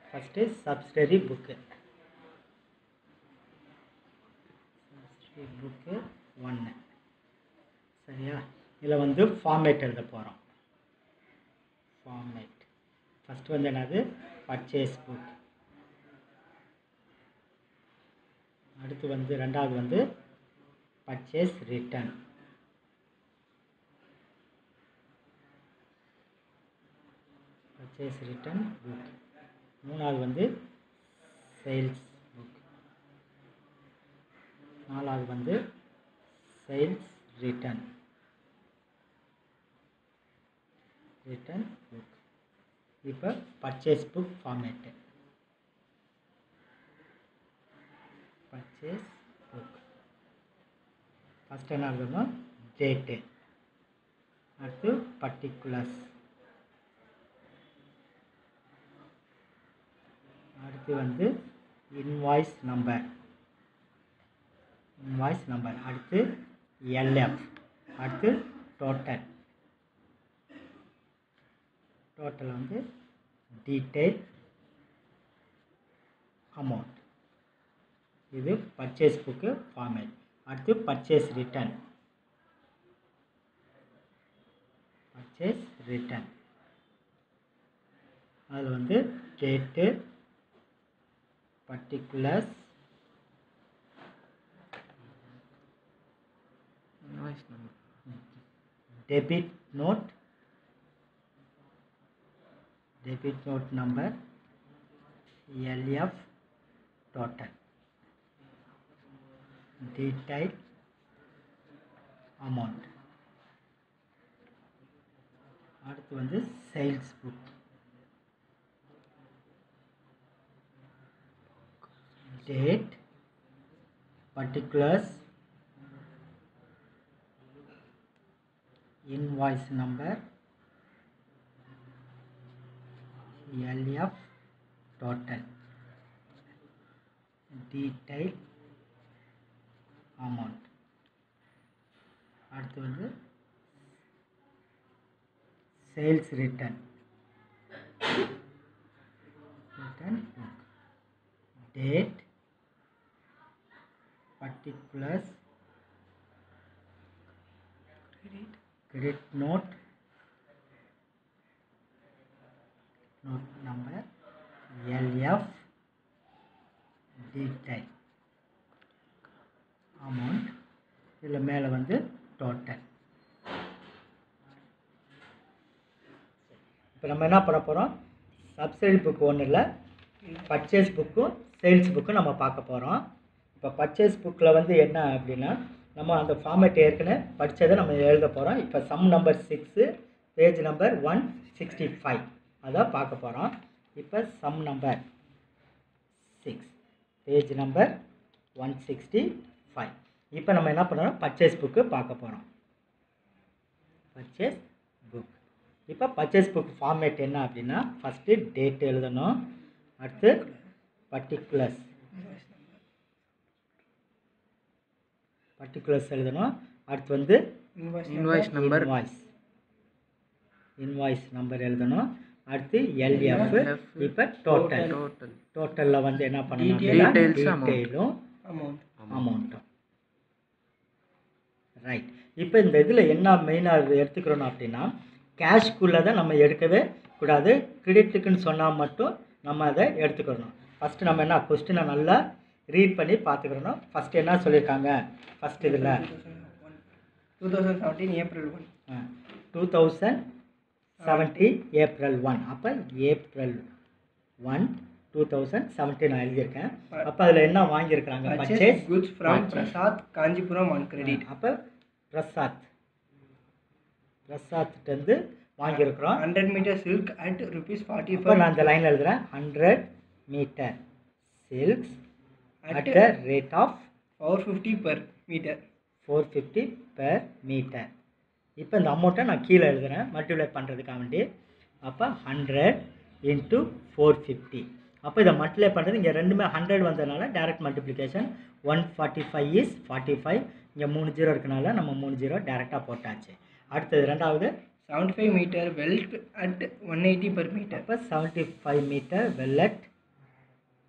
First subsidiary book subsidiary book ஒன்று சரியா இதில் வந்து ஃபார்மேட் எழுத போகிறோம் ஃபார்மேட் ஃபஸ்ட்டு வந்து என்னது பர்ச்சேஸ் புக் அடுத்து வந்து ரெண்டாவது வந்து purchase return purchase return book மூணாவது வந்து சேல்ஸ் புக் நாலாவது வந்து சேல்ஸ் ரிட்டர்ன் ரிட்டர்ன் புக் இப்போ purchase book format purchase book first என்ன இருக்கணும் டேட்டு அடுத்து பர்டிகுலர்ஸ் அடுத்து வந்து இன்வாய்ஸ் நம்பர் இன்வாய்ஸ் நம்பர் அடுத்து எல்எஃப் அடுத்து டோட்டல் டோட்டல் வந்து டீட்டெயில் அமௌண்ட் இது பர்ச்சேஸ் புக்கு ஃபார்மேட் அடுத்து பர்ச்சேஸ் ரிட்டர்ன் பர்ச்சேஸ் ரிட்டர்ன் அதில் வந்து date particulars invoice number debit note debit note number LF total detail amount அடுத்து வந்து sales book date particulars invoice number LF total detail amount அடுத்து வந்து sales return return book date particulars credit credit note note number LF detail amount இதில் மேலே வந்து total இப்போ நம்ம என்ன பண்ண போகிறோம் சப்சிடி புக் ஒன்றும் இல்லை பர்ச்சேஸ் புக்கும் சேல்ஸ் புக்கும் நம்ம பார்க்க போகிறோம் இப்போ பர்ச்சேஸ் புக்கில் வந்து என்ன அப்படின்னா நம்ம அந்த ஃபார்மேட் ஏற்கனவே படித்ததை நம்ம எழுத போகிறோம் இப்போ sum number six page number one sixty five அதான் பார்க்க போகிறோம் இப்போ sum number six page number one sixty five இப்போ நம்ம என்ன பண்ணுறோம் பர்ச்சேஸ் புக்கு பார்க்க போகிறோம் பர்ச்சேஸ் புக் இப்போ பர்ச்சேஸ் புக் ஃபார்மேட் என்ன அப்படின்னா ஃபஸ்ட்டு டேட் எழுதணும் அடுத்து பர்டிகுலர்ஸ் பர்டிகுலர்ஸ் எழுதணும் அடுத்து வந்து invoice number invoice invoice number எழுதணும் அடுத்து எல்எஃப் LF, இப்போ டோட்டல் டோட்டல் டோட்டலில் வந்து என்ன பண்ணணும் Details, அப்படின்னா amount. டீட்டெயிலும் அமௌண்ட் அமௌண்ட்டும் ரைட் இப்போ இந்த இதில் என்ன மெயினாக எடுத்துக்கிறோம் அப்படின்னா கேஷ்குள்ளே தான் நம்ம எடுக்கவே கூடாது கிரெடிட்டுக்குன்னு சொன்னால் மட்டும் நம்ம அதை எடுத்துக்கிறணும் ஃபஸ்ட்டு நம்ம என்ன கொஸ்டினை நல்லா ரீட் பண்ணி பார்த்துக்கிறணும் ஃபஸ்ட்டு என்ன சொல்லியிருக்காங்க ஃபஸ்ட் இதில் two thousand seventeen April one two thousand seventeen April one அப்போ April one two thousand seventeen நான் எழுதியிருக்கேன் அப்போ அதில் என்ன வாங்கியிருக்கிறாங்க purchase purchase goods from Purchase. Prasad Kanchipuram on credit அப்போ பிரசாத் பிரசாத்கிட்டேருந்து வாங்கியிருக்கிறோம் hundred metre silk at rupees forty இப்போ நான் இந்த லைன் எழுதுறேன் hundred metre silks at the rate of four fifty per metre four fifty per metre இப்போ இந்த அமௌண்ட்டை நான் கீழே எழுதுறேன் மல்டிப்ளை பண்ணுறதுக்காக வேண்டி அப்போ ஹண்ட்ரட் இன்ட்டு ஃபோர் ஃபிஃப்டி அப்போ இதை மல்டிப்ளை பண்ணுறது இங்கே ரெண்டுமே ஹண்ட்ரட் வந்ததுனால direct multiplication one forty five is forty five இங்கே மூணு ஜீரோ இருக்கனால நம்ம மூணு ஜீரோ டேரெக்டாக போட்டாச்சு அடுத்தது ரெண்டாவது seventy five metre velvet at one eighty per metre அப்போ seventy five metre velvet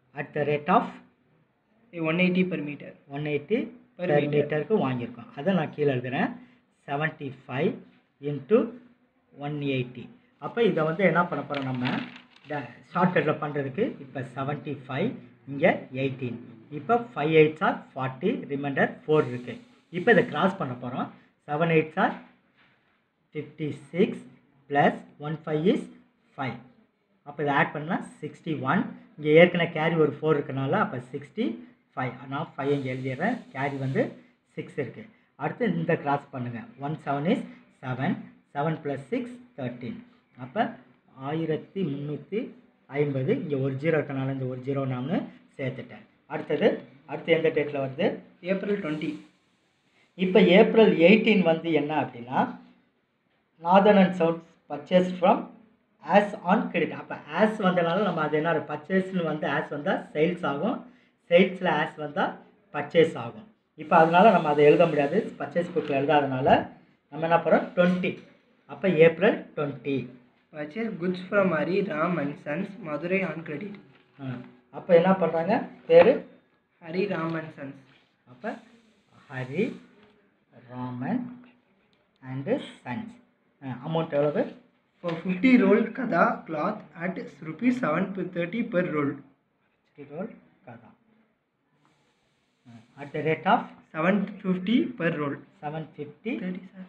at the rate of one eighty per metre one eighty Per per meter. மீட்டருக்கு வாங்கியிருக்கோம் அதை நான் கீழே எழுதுகிறேன் seventy five into one eighty அப்போ இதை வந்து என்ன பண்ண போகிறோம் நம்ம ஷார்ட்கட்டில் பண்ணுறதுக்கு இப்போ செவன்ட்டி ஃபைவ் இங்கே எயிட்டீன் இப்போ five eights are forty remainder four இருக்குது இப்போ இதை கிராஸ் பண்ண போகிறோம் seven eights are fifty six plus one five is five அப்போ இதை ஆட் பண்ணால் சிக்ஸ்டி ஒன் இங்கே ஏற்கனவே கேரி ஒரு ஃபோர் இருக்கனால அப்போ சிக்ஸ்டி ஃபைவ் நான் ஃபைவ் இங்கே எழுதிடுறேன் கேரி வந்து சிக்ஸ் இருக்குது அடுத்து இந்த கிராஸ் பண்ணுங்கள் one seven is seven seven plus six thirteen அப்போ ஆயிரத்தி முந்நூற்றி ஐம்பது இங்கே ஒரு ஜீரோ இருக்கனால இந்த ஒரு ஜீரோ நான் சேர்த்துட்டேன் அடுத்தது அடுத்து எந்த டேட்டில் வருது ஏப்ரல் டுவெண்ட்டி இப்போ ஏப்ரல் எயிட்டீன் வந்து என்ன அப்படின்னா northern and south purchase from us on credit அப்போ ஆஸ் வந்தனால நம்ம அது என்ன பர்ச்சேஸ்னு வந்து ஆஸ் வந்தால் சேல்ஸ் ஆகும் சேல்ஸில் ஆஸ் வந்தால் பர்ச்சேஸ் ஆகும் இப்போ அதனால நம்ம அதை எழுத முடியாது பர்ச்சேஸ் புக்கில் எழுதாதனால நம்ம என்ன பண்ணுறோம் டுவெண்ட்டி அப்போ April twenty purchase goods from Hari Ram and Sons Madurai on credit அப்போ என்ன பண்ணுறாங்க பேர் ஹரி ராம் அண்ட் சன்ஸ் அப்போ Hari Raman and Sons amount எவ்வளவு For 50 rolled kada cloth at rupees 730 per roll. Roll கதா at the rate of 750 per roll. Seven fifty 30 sir.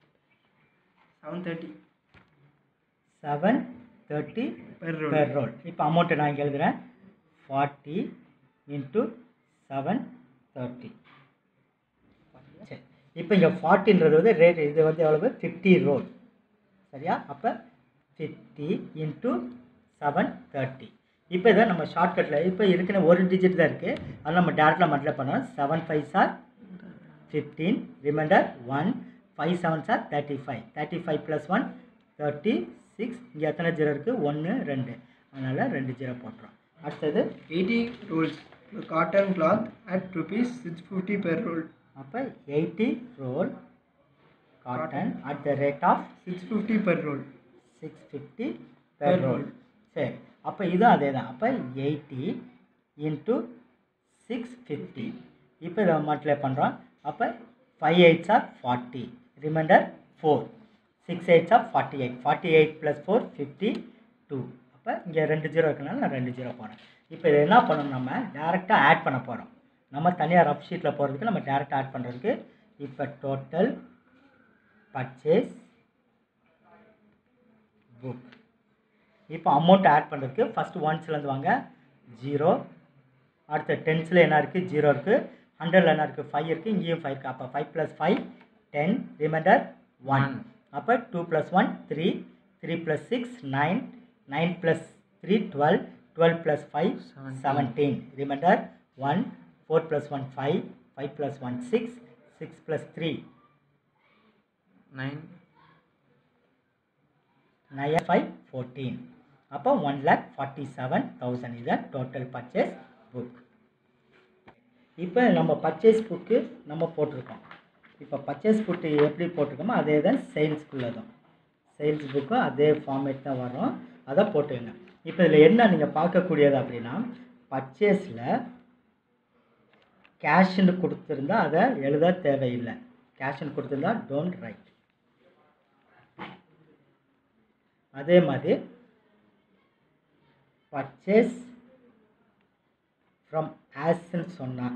730 seven thirty per roll. Per roll இப்போ அமௌண்ட்டை நான் இங்கே எழுதுகிறேன் ஃபார்ட்டி இன்ட்டு செவன் தேர்ட்டி சரி இப்போ இங்கே ஃபார்ட்டின்றது வந்து ரேட் இது வந்து எவ்வளவு ஃபிஃப்டி ரோல் சரியா அப்போ ஃபிஃப்டி இன்ட்டு செவன் தேர்ட்டி இப்போ இதை நம்ம ஷார்ட்கட்டில் இப்போ இருக்கிற ஒரு டிஜிட் தான் இருக்குது அதை நம்ம டேரெக்டாக மல்டிப்ளை பண்ணோம் seven five are fifteen remainder one five seven are thirty five thirty five plus one thirty six இங்கே எத்தனை ஜீரோ இருக்குது ஒன்று ரெண்டு அதனால் ரெண்டு ஜீரோ போட்டுறோம் அடுத்தது 80 rolls cotton cloth at rupees 650 per roll. அப்போ eighty roll cotton at the rate of 650 per roll. Six fifty Per per roll roll. சரி அப்போ இதுவும் அதே தான் அப்போ எயிட்டி இன்ட்டு சிக்ஸ் ஃபிஃப்டி இப்போ இதை மல்டிப்ளை பண்ணுறோம் அப்போ five eights are forty remainder four six eights are forty eight forty eight plus four fifty two அப்போ இங்கே ரெண்டு ஜீரோ இருக்கனால நான் ரெண்டு ஜீரோ போனேன் இப்போ இதை என்ன பண்ணணும் நம்ம டேரெக்டாக ஆட் பண்ண போகிறோம் நம்ம தனியாக ரஃப் ஷீட்டில் போகிறதுக்கு நம்ம டேரெக்டாக ஆட் பண்ணுறதுக்கு இப்போ டோட்டல் பர்ச்சேஸ் புக் இப்போ அமௌண்ட் ஆட் பண்ணுறதுக்கு ஃபஸ்ட்டு ஒன்ஸ்லேருந்து வாங்க ஜீரோ அடுத்த டென்ஸில் என்ன இருக்குது ஜீரோ இருக்குது ஹண்ட்ரடில் என்ன இருக்குது ஃபைவ் இருக்குது இங்கேயும் ஃபைவ் இருக்குது அப்போ five plus five ten remainder one One. அப்போ two plus one three three plus six nine nine plus three twelve twelve plus five Seventeen. Seventeen remainder one four plus one five five plus one six six plus three nine nine five fourteen அப்போ one lakh forty seven thousand இதுதான் total purchase book இப்போ நம்ம purchase book நம்ம போட்டிருக்கோம் இப்போ purchase book எப்படி போட்டிருக்கோமோ அதே தான் சேல்ஸ்க்குள்ளே தான் சேல்ஸ் புக்கும் அதே ஃபார்மேட் தான் வரும் அதை போட்டுங்க இப்போ இதில் என்ன நீங்கள் பார்க்கக்கூடியது அப்படின்னா பர்ச்சேஸில் கேஷ்னு கொடுத்துருந்தா அதை எழுத தேவையில்லை கேஷ்னு கொடுத்துருந்தா டோன்ட் ரைட் அதே மாதிரி பர்ச்சேஸ் ஃப்ரம் ஆஸ்ன்னு சொன்னால்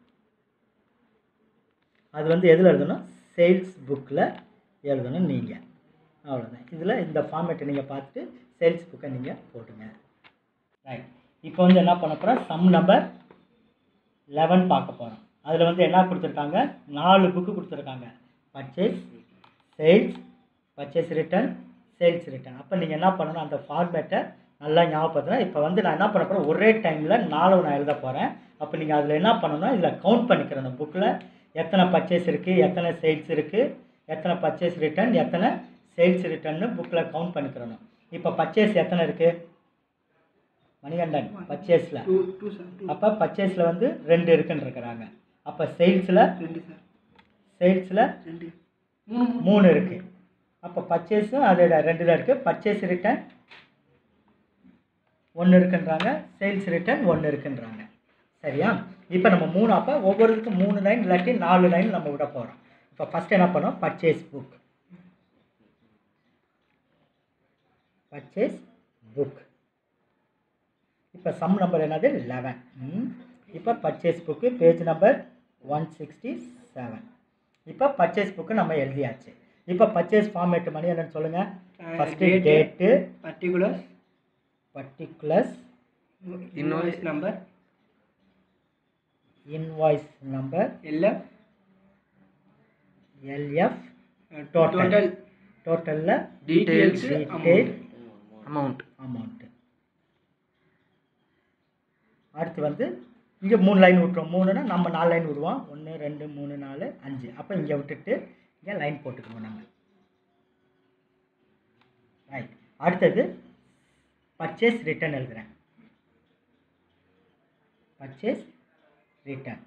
அது வந்து எதில் எழுதணும் சேல்ஸ் புக்கில் எழுதணும் நீங்கள் அவ்வளோதான் இதில் இந்த ஃபார்மேட்டை நீங்கள் பார்த்துட்டு சேல்ஸ் புக்கை நீங்கள் போடுங்க ரைட் இப்போ வந்து என்ன பண்ண போகிறோம் சம் நம்பர் லெவன் பார்க்க போகிறோம் அதில் வந்து என்ன கொடுத்துருக்காங்க நாலு புக்கு கொடுத்துருக்காங்க purchase sales purchase return sales return அப்போ நீங்கள் என்ன பண்ணணும் அந்த ஃபார்மேட்டை நல்லா ஞாபகப்படுத்தணும் இப்போ வந்து நான் என்ன பண்ண போகிறேன் ஒரே டைமில் நாலு நான் எழுத போகிறேன் அப்போ நீங்கள் அதில் என்ன பண்ணணும் இதில் கவுண்ட் பண்ணிக்கிறோம் அந்த புக்கில் எத்தனை பர்ச்சேஸ் இருக்குது எத்தனை சேல்ஸ் இருக்குது எத்தனை பர்ச்சேஸ் ரிட்டர்ன் எத்தனை சேல்ஸ் ரிட்டர்ன்னு புக்கில் கவுண்ட் பண்ணிக்கிறணும் இப்போ பர்ச்சேஸ் எத்தனை இருக்குது Manikandan பர்ச்சேஸில் Two, two sir. Two. அப்போ பர்ச்சேஸில் வந்து ரெண்டு இருக்குன்னு இருக்கிறாங்க அப்போ சேல்ஸில் ரெண்டு சார் சேல்ஸில் ரெண்டு மூணு மூணு மூணு இருக்குது அப்போ பர்ச்சேஸும் அது ரெண்டு தான் இருக்குது பர்ச்சேஸ் ரிட்டர்ன் ஒன்று இருக்குன்றாங்க சேல்ஸ் ரிட்டர்ன் ஒன்று இருக்குன்றாங்க சரியா இப்போ நம்ம மூணு அப்போ ஒவ்வொருத்துக்கும் மூணு லைன் இல்லாட்டி நாலு லைன் நம்ம விட போகிறோம் இப்போ ஃபஸ்ட் என்ன பண்ணோம் பர்ச்சேஸ் புக் பர்ச்சேஸ் புக் இப்போ சம் நம்பர் என்னது லெவன் இப்போ purchase book page number one sixty seven இப்போ பர்ச்சேஸ் புக்கு நம்ம எழுதியாச்சு இப்போ பர்ச்சேஸ் ஃபார்மேட் மணி என்னன்னு சொல்லுங்கள் first date. Date particulars particulars invoice number invoice number LF LF uh, Total. total டோட்டலில் Details. டீட்டெயில் அமௌண்ட் அமௌண்ட்டு அடுத்து வந்து இங்கே மூணு லைன் விட்டுருவோம் மூணுன்னா நம்ம நாலு லைன் விடுவோம் ஒன்று ரெண்டு மூணு நாலு அஞ்சு அப்போ இங்கே விட்டுட்டு இங்கே லைன் போட்டுக்குவோம் நம்ம ரைட் அடுத்தது பர்ச்சேஸ் ரிட்டர்ன் எழுதுகிறேன் பர்ச்சேஸ் ரிட்டர்ன்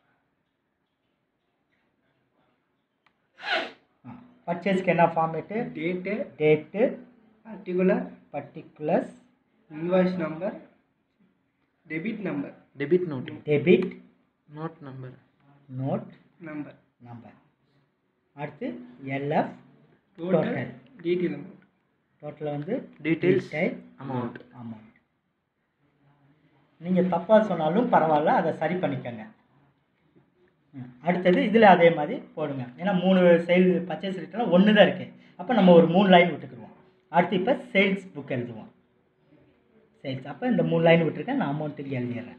பர்ச்சேஸ்க்கு என்ன format date date particular particulars invoice number debit number debit note debit note number note number number அடுத்து LF total Total. detail amount டோட்டலில் வந்து Details. detail அமௌண்ட் அமௌண்ட் நீங்கள் தப்பாக சொன்னாலும் பரவாயில்ல அதை சரி பண்ணிக்கோங்க ம், அடுத்தது இதில் அதே மாதிரி போடுங்க ஏன்னா மூணு சேல் பர்ச்சேஸ் ரிட்டர்ன் ஒன்று தான் இருக்குது அப்போ நம்ம ஒரு மூணு லைன் விட்டுக்குருவோம் அடுத்து இப்போ சேல்ஸ் புக் எழுதுவோம் சேல்ஸ் அப்போ இந்த மூணு லைன் விட்டுருக்கேன் நான் அமௌண்ட்டுக்கு எழுதிடுறேன்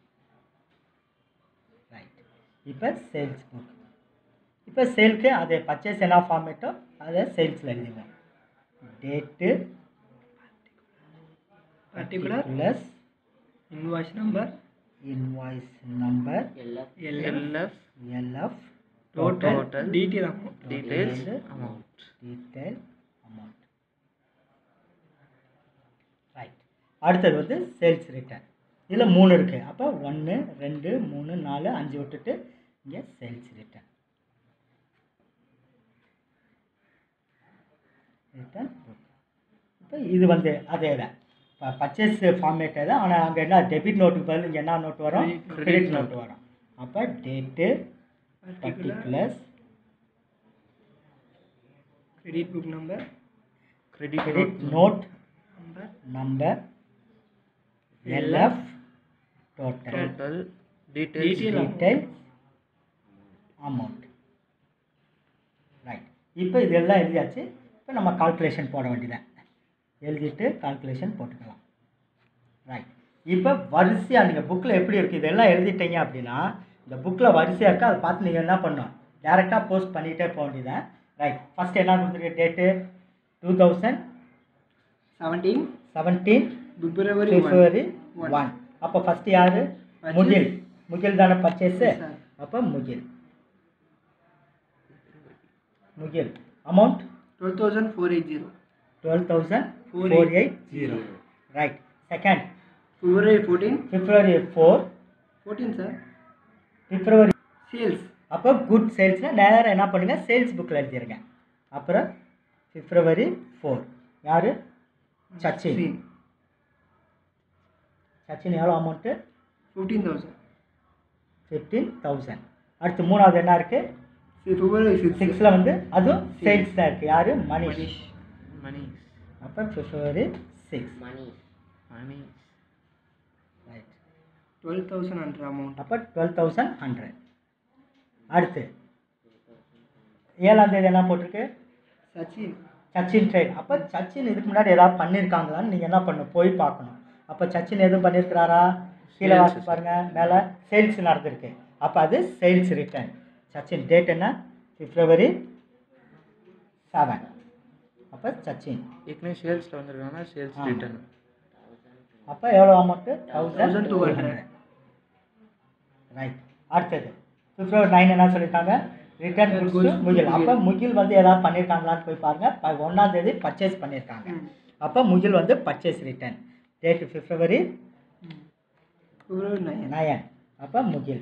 ரைட் இப்போ சேல்ஸ் புக் இப்போ சேல்க்கு அதே பர்ச்சேஸ் என்ன ஃபார்மேட்டோ அதை சேல்ஸில் எழுதிடுவோம் date particular plus invoice number invoice number LF LF LF total, Total. detail amount details வந்து அமௌண்ட் detail amount ரைட் அடுத்தது வந்து சேல்ஸ் ரிட்டர்ன் இதில் மூணு இருக்குது அப்போ ஒன்று ரெண்டு மூணு நாலு அஞ்சு விட்டுட்டு இங்கே சேல்ஸ் ரிட்டர்ன் ரிட்டர்ன் இப்போ இது வந்து அதே தான் இப்போ பர்ச்சேஸ் ஃபார்மேட்டே தான் ஆனால் அங்கே என்ன டெபிட் நோட்டுக்கு பதில் இங்கே என்ன நோட் வரும் Credit கிரெடிட் நோட் வரும் அப்போ date particular particulars credit book number credit credit note note number number LF total total details Detail. Detail amount right இப்போ இதெல்லாம் எழுதியாச்சு இப்போ நம்ம கால்குலேஷன் போட வேண்டியதான் எழுதிட்டு கால்குலேஷன் போட்டுக்கலாம் ரைட் இப்போ வரிசையாக நீங்கள் புக்கில் எப்படி இருக்குது இதெல்லாம் எழுதிட்டீங்க அப்படின்னா இந்த புக்கில் வரிசையாக இருக்குது அதை பார்த்து நீங்கள் என்ன பண்ணணும் டேரெக்டாக போஸ்ட் பண்ணிகிட்டே போக வேண்டியதான் ரைட் ஃபஸ்ட் என்ன கொடுத்துருக்கு date two thousand 17 seventeen February 1 February One. One அப்போ ஃபஸ்ட்டு யார் Purchase. முகில் முகில் தானே பர்ச்சேஸு Sir. அப்போ முகில் முகில் amount 12480 twelve thousand Four four eight zero right second February 14 February four 14 sir February sales அப்போ குட் சேல்ஸ்னால் நேராக என்ன பண்ணுங்கள் சேல்ஸ் புக்கில் எழுதிருங்க அப்புறம் பிப்ரவரி ஃபோர் யார் சச்சின் Seen. சச்சின் எவ்வளோ அமௌண்ட்டு 15000 ஃபிஃப்டீன் தௌசண்ட் அடுத்து மூணாவது என்ன இருக்குது See, February 6 சிக்ஸில் வந்து அதுவும் சேல்ஸ் தான் இருக்குது யார் மணிஷ் Manish மணி அப்போ February six Mani right 12000 under amount அப்போ டுவெல் தௌசண்ட் ஹண்ட்ரட் அடுத்து ஏழாம் தேதி என்ன போட்டிருக்கு Sachin சச்சின் ட்ரேட் அப்போ சச்சின் இதுக்கு முன்னாடி ஏதாவது பண்ணியிருக்காங்களான்னு நீங்கள் என்ன பண்ணணும் போய் பார்க்கணும் அப்போ சச்சின் எதுவும் பண்ணியிருக்கிறாரா கீழே Sales. வாசி பாருங்க மேலே சேல்ஸ் நடந்திருக்கு அப்போ அது சேல்ஸ் ரிட்டர்ன் சச்சின் டேட் என்ன பிப்ரவரி செவன் அப்போ சச்சின் ஏற்கனவே சேல்ஸில் வந்திருக்காங்கன்னா சேல்ஸ் ஆ. ரிட்டர்ன் அப்போ எவ்வளோ அமௌண்ட்டு தௌசண்ட் டூ 1200. ஹண்ட்ரட் ரைட் அடுத்தது பிப்ரவரி நைன் என்ன சொல்லியிருக்காங்க return Return goods goods to Mugil அப்போ முகில். முகில் வந்து ஏதாவது பண்ணியிருக்காங்களான்னு போய் பாருங்கள் ஒன்றாம் தேதி பர்ச்சேஸ் பண்ணியிருக்காங்க ம். அப்போ முகில் வந்து பர்ச்சேஸ் ரிட்டர்ன் டேட் பிப்ரவரி ம். February 9 நயன் அப்போ முகில்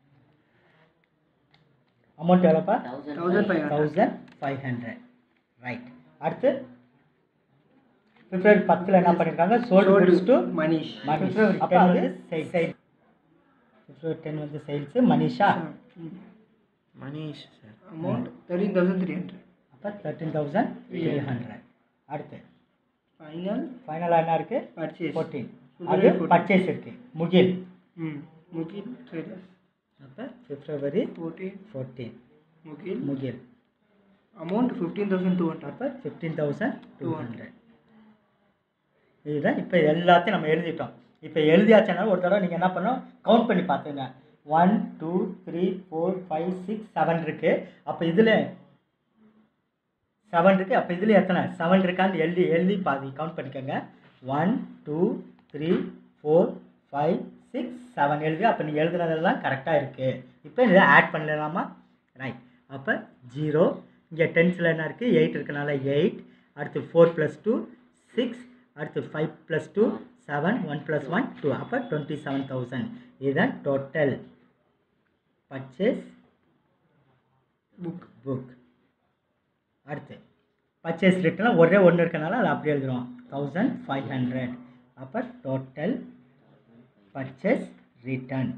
அமௌண்ட் எவ்வளோப்பா 1500 தௌசண்ட் ஃபைவ் ஹண்ட்ரட் ரைட் அடுத்து பிப்ரவரி பத்தில் என்ன பண்ணியிருக்காங்க sold goods to Manish Mani February அப்போ 10 அது வந்து சேல் பிப்ரவரி டென் வந்து sales Manisha Manish sir amount thirteen thousand three hundred அப்போ தேர்ட்டீன் தௌசண்ட் த்ரீ ஹண்ட்ரட் அடுத்து ஃபைனல் ஃபைனலாக என்ன இருக்குது பர்ச்சேஸ் ஃபோர்டீன் February அது 14. பர்ச்சேஸ் இருக்குது முகில் ம் முகில் ட்ரேடர்ஸ் அப்போ பிப்ரவரி ஃபோர்டீன் ஃபோர்டீன் முகில் முகில் amount fifteen thousand two hundred அப்போ ஃபிஃப்டீன் தௌசண்ட் டூ ஹண்ட்ரட் இதுதான் இப்போ எல்லாத்தையும் நம்ம எழுதிட்டோம் இப்போ எழுதியாச்சுனாலும் ஒரு தடவை நீங்கள் என்ன பண்ணணும் கவுண்ட் பண்ணி பார்த்துங்க one two three four five six seven இருக்குது அப்போ இதில் செவன் இருக்குது அப்போ இதில் எத்தனை செவன் இருக்கான்னு எழுதி எழுதி பாதி கவுண்ட் பண்ணிக்கோங்க one two three four five six seven எழுதி அப்போ நீங்கள் எழுதுனதெல்லாம் கரெக்டாக இருக்குது இப்போ இதை ஆட் பண்ணலாமா ரைட் அப்போ ஜீரோ இங்கே டென்த்தில் என்ன இருக்குது எயிட் இருக்கனால எயிட் அடுத்து ஃபோர் ப்ளஸ் டூ சிக்ஸ் அடுத்து five plus two seven one plus one two அப்போ டுவெண்ட்டி செவன் தௌசண்ட் இதுதான் டோட்டல் பர்ச்சேஸ் புக் புக் அடுத்து பர்ச்சேஸ் ரிட்டர்ன் ஒரே ஒன்று இருக்கனால அதை அப்படியே எழுதுறோம் தௌசண்ட் ஃபைவ் ஹண்ட்ரட் அப்போ டோட்டல் பர்ச்சேஸ் ரிட்டர்ன்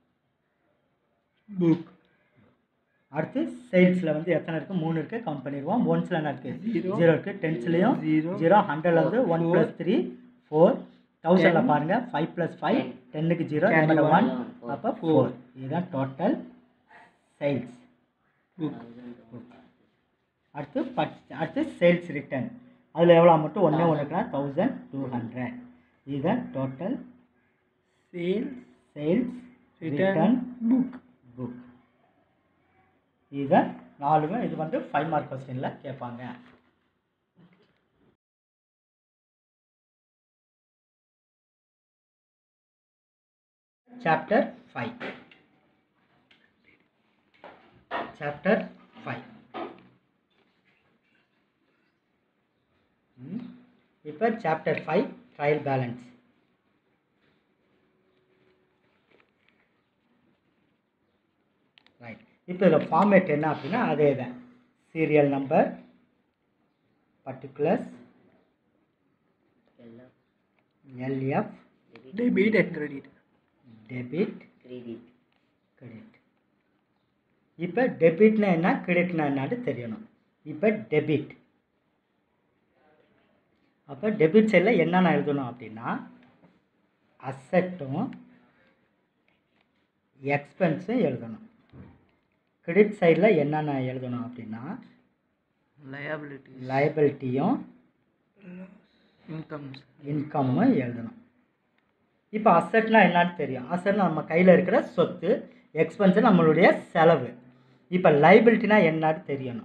புக் அடுத்து சேல்ஸில் வந்து எத்தனை இருக்குது மூணு இருக்குது கவுண்ட் பண்ணிடுவோம் ஒன்ஸில் என்ன இருக்குது Zero. ஜீரோ இருக்குது டென்ஸ்லேயும் Zero. ஜீரோ ஹண்ட்ரட்ல வந்து one Four. Plus three four தௌசண்டில் பாருங்கள் ஃபைவ் ப்ளஸ் ஃபைவ் டென்னுக்கு zero Carry number one. One அப்போ ஃபோர் இதுதான் டோட்டல் சேல்ஸ் புக் அடுத்து பட் அடுத்து சேல்ஸ் ரிட்டர்ன் அதில் எவ்வளோ அமௌண்ட்டு ஒன்றே ஒன்றுக்குனா தௌசண்ட் டூ ஹண்ட்ரட் இதுதான் total sales sales return return book book இதுதான் நாலுமே இது வந்து ஃபைவ் மார்க் கொஸ்டினில் கேட்பாங்க சாப்டர் ஃபைவ் சாப்டர் ஃபைவ் இப்போ chapter five trial balance right இப்போ இதில் ஃபார்மேட் என்ன அப்படின்னா அதே தான் serial number particulars LF debit and credit debit credit இப்போ டெபிட்னா என்ன கிரெடிட்னா என்னன்னு தெரியணும் இப்போ டெபிட் அப்போ டெபிட் சைடில் என்னென்ன எழுதணும் அப்படின்னா அசட்டும் எக்ஸ்பென்ஸும் எழுதணும் கிரெடிட் சைடில் என்னென்ன எழுதணும் அப்படின்னா லயபிலிட்டி லயபிலிட்டியும் இன்கம் இன்கம்மும் எழுதணும் இப்போ அசட்னா என்னன்னு தெரியும் அசட்னா நம்ம கையில் இருக்கிற சொத்து எக்ஸ்பென்ஸ் நம்மளுடைய செலவு இப்போ லைபிலிட்டினா என்னன்னு தெரியணும்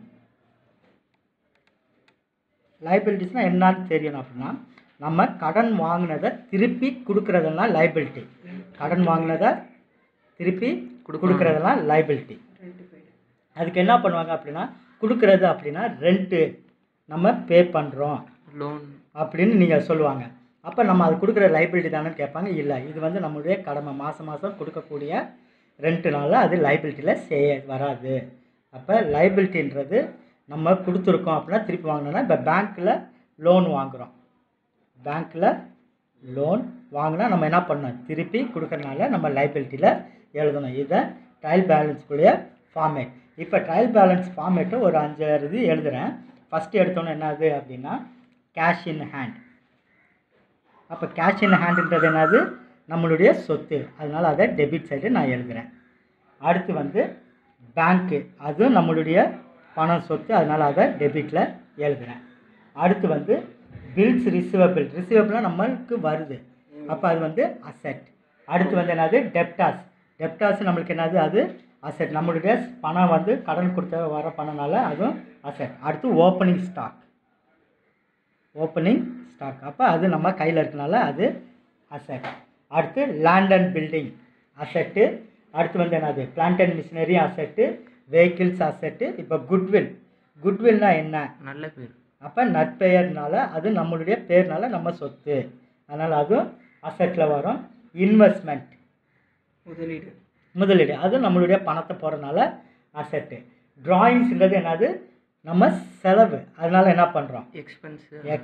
லைபிலிட்டிஸ்னா என்னன்னு தெரியணும் அப்படின்னா நம்ம கடன் வாங்கினதை திருப்பி கொடுக்குறதெல்லாம் லைபிலிட்டி கடன் வாங்கினதை திருப்பி கொடுக்குறதெல்லாம் லைபிலிட்டி அதுக்கு என்ன பண்ணுவாங்க அப்படின்னா கொடுக்குறது அப்படின்னா ரெண்ட்டு நம்ம பே பண்ணுறோம் லோன் அப்படின்னு நீங்கள் சொல்லுவாங்க அப்போ நம்ம அது கொடுக்குற லைபிலிட்டி தானே கேட்பாங்க இல்லை இது வந்து நம்மளுடைய கடமை மாதம் மாதம் கொடுக்கக்கூடிய ரெண்ட்டுனால அது லைபிலிட்டியில் செய்ய வராது அப்போ லைபிலிட்டின்றது நம்ம கொடுத்துருக்கோம் அப்படின்னா திருப்பி வாங்கினோன்னா இப்போ பேங்க்கில் லோன் வாங்குகிறோம் பேங்க்கில் லோன் வாங்கினா நம்ம என்ன பண்ணணும் திருப்பி கொடுக்கறனால நம்ம லைபிலிட்டியில் எழுதணும் இதை ட்ரையல் பேலன்ஸ்க்குள்ளேயே ஃபார்மேட் இப்போ ட்ரையல் பேலன்ஸ் ஃபார்மேட்டு ஒரு அஞ்சாறு இது எழுதுகிறேன் ஃபஸ்ட்டு எடுத்தோன்னே என்னது அப்படின்னா கேஷ் இன் ஹேண்ட் அப்போ கேஷ் இன் ஹேண்டுன்றது என்னது நம்மளுடைய சொத்து அதனால் அதை டெபிட் சைடு நான் எழுதுகிறேன் அடுத்து வந்து பேங்க்கு அதுவும் நம்மளுடைய பணம் சொத்து அதனால் அதை டெபிட்டில் எழுதுகிறேன் அடுத்து வந்து பில்ஸ் ரிசீவபிள் ரிசீவபிளாக நம்மளுக்கு வருது அப்போ அது வந்து அசெட் அடுத்து வந்து என்னது டெப்டாஸ் டெப்டாஸ் நம்மளுக்கு என்னது அது அசெட் நம்மளுடைய பணம் வந்து கடன் கொடுத்த வர பணம்னால அதுவும் அசெட் அடுத்து ஓப்பனிங் ஸ்டாக் ஓப்பனிங் ஸ்டாக் அப்போ அது நம்ம கையில் இருக்கனால அது அசெட் அடுத்து லேண்ட் அண்ட் பில்டிங் அசெட்டு அடுத்து வந்து என்னது plant and machinery asset vehicles asset இப்போ குட்வில் குட்வில்னா என்ன நல்ல பேர் அப்போ நற்பெயர்னால அது நம்மளுடைய பேர்னால நம்ம சொத்து அதனால் அதுவும் அசெட்டில் வரும் இன்வெஸ்ட்மெண்ட் முதலீடு முதலீடு அது நம்மளுடைய பணத்தை போகிறனால அசெட்டு ட்ராயிங்ஸ்ன்றது என்னது நம்ம செலவு அதனால் என்ன பண்ணுறோம் எக்ஸ்பென்ஸ் எக்ஸ்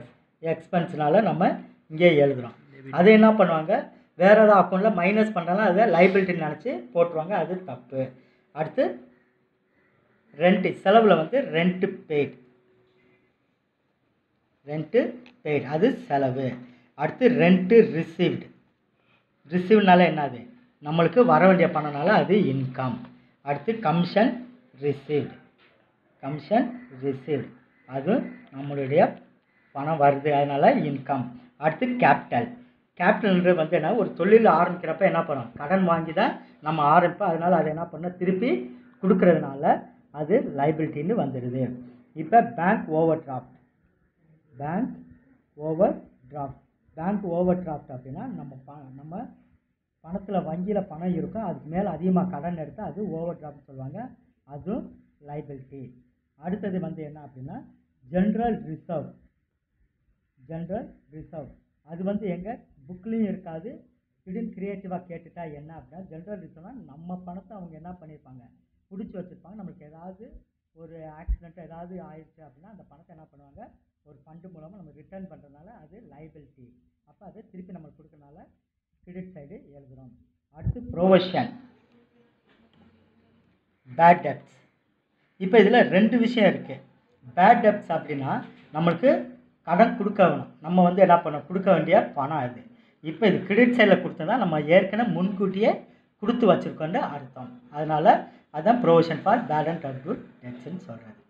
எக்ஸ்பென்ஸ்னால நம்ம இங்கே எழுதுகிறோம் அதை என்ன பண்ணுவாங்க வேறு ஏதாவது அக்கௌண்ட்டில் மைனஸ் பண்ணுறாலும் அதை லைபிலிட்டின்னு நினச்சி போட்டுருவாங்க அது தப்பு அடுத்து ரெண்ட்டு செலவில் வந்து ரெண்ட்டு பெய்ட் ரெண்ட்டு பெய்ட் அது செலவு அடுத்து ரெண்ட்டு ரிசீவ்டு ரிசீவ்னால என்னது நம்மளுக்கு வர வேண்டிய பணம்னால அது இன்கம் அடுத்து கமிஷன் ரிசீவ்டு கமிஷன் ரிசீவ்டு அது நம்மளுடைய பணம் வருது அதனால் இன்கம் அடுத்து கேபிட்டல் கேபிட்டல்ன்றது வந்து என்ன ஒரு தொழில் ஆரம்பிக்கிறப்ப என்ன பண்ணும் கடன் வாங்கி தான் நம்ம ஆரம்பிப்போம் அதனால் அதை என்ன பண்ண திருப்பி கொடுக்கறதுனால அது லைபிலிட்டின்னு வந்துடுது இப்போ bank overdraft bank overdraft bank overdraft அப்படின்னா நம்ம ப நம்ம பணத்தில் வங்கியில் பணம் இருக்கும் அதுக்கு மேலே அதிகமாக கடன் எடுத்தால் அது ஓவர் டிராஃப்ட் சொல்லுவாங்க அதுவும் லைபிலிட்டி அடுத்தது வந்து என்ன அப்படின்னா ஜென்ரல் ரிசர்வ் ஜென்ரல் ரிசர்வ் அது வந்து எங்கள் புக்லேயும் இருக்காது திடீர்னு க்ரியேட்டிவாக கேட்டுட்டா என்ன அப்படின்னா ஜென்ரல் ரிசர்வ்னா நம்ம பணத்தை அவங்க என்ன பண்ணியிருப்பாங்க பிடிச்சி வச்சுருப்பாங்க நம்மளுக்கு ஏதாவது ஒரு ஆக்சிடென்ட் ஏதாவது ஆயிடுச்சு அப்படின்னா அந்த பணத்தை என்ன பண்ணுவாங்க ஒரு ஃபண்டு மூலமாக நம்ம ரிட்டர்ன் பண்ணுறதுனால அது லைபிலிட்டி அப்போ அதை திருப்பி நம்மளுக்கு கொடுக்கறனால கிரெடிட் சைடு எழுதுகிறோம் அடுத்து ப்ரொவஷன் பேட் டெப்ட்ஸ் இப்போ இதில் ரெண்டு விஷயம் இருக்குது பேட் டெப்ட்ஸ் அப்படின்னா நம்மளுக்கு கடன் கொடுக்க வேணும் நம்ம வந்து என்ன பண்ணோம் கொடுக்க வேண்டிய பணம் அது இப்போ இது கிரெடிட் சைடில் கொடுத்தா நம்ம ஏற்கனவே முன்கூட்டியே கொடுத்து வச்சுருக்கோன்னு அர்த்தம் அதனால் அதுதான் ப்ரொவிஷன் ஃபார் பேட் அண்ட் டர்பு டெப்ட்ஸ்ன்னு சொல்கிறது